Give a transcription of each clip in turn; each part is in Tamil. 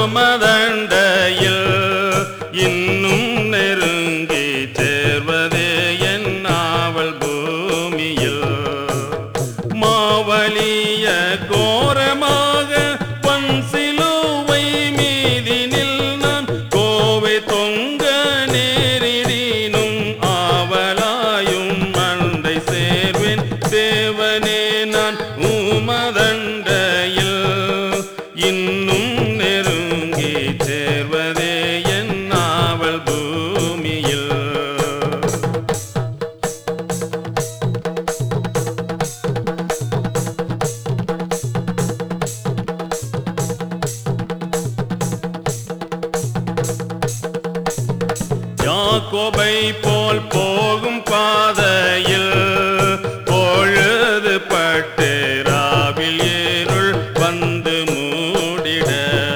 உமதண்டையில் இன்னும் நெருங்கி சேர்வதே என் நாவல் பூமியில் மாவலிய கோரமாக பன் சிலுவை மீதினில் நான் கோவை தொங்க நேரிடினும் ஆவலாயும் மண்டை சேர்வேன் தேவனே நான் உமதண்டையில் இன்னும் நெருங்கி சேர்வதே என் நாவல் பூமியில் யாக்கோபை போல் போகும் பாதையில் பொழுது பட்டு ராவில் ஏருள் வந்து மூடிட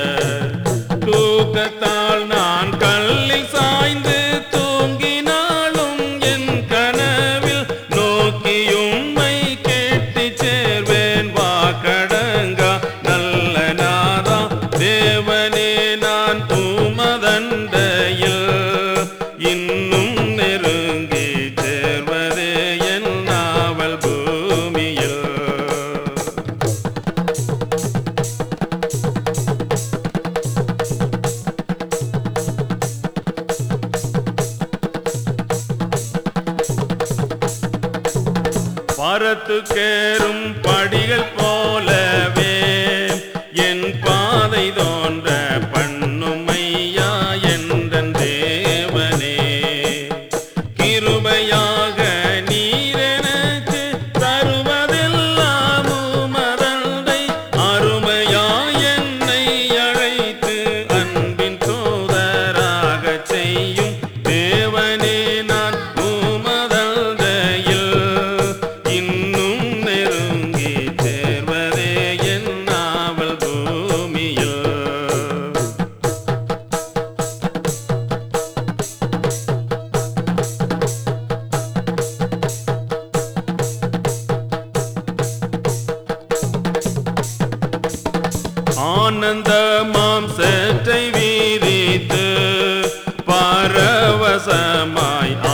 தூக்கத்தால் நான் கல்லில் சாய்ந்து தூங்கினாலும் என் கனவில் நோக்கியும்மை கேட்டு சேர்வேன் வாக்கடங்கா நல்ல நாதா தேவனே நான் உமதண்டையில் இன்னும் நெருங்கி சேர்வதே என் நாவல் பூமியில் பரத்துக்கேறும் படிகள் போலவே என் பாதை தோன்ற பண்ணுமையா எந்தன் தேவனே கிருபையாக நீரெனக்கு தருவதெல்லாம் உமதண்டை அருமையாய் என்னை அழைத்து அன்பின் தூதராகச் செய்யும் தேவனே நான் உமதண்டையில் இன்னும் நெருங்கி சேர்வதே என் நாவல் பூமியில் ஆனந்தமாம் சேற்றை வீதித்து பரவசமாய்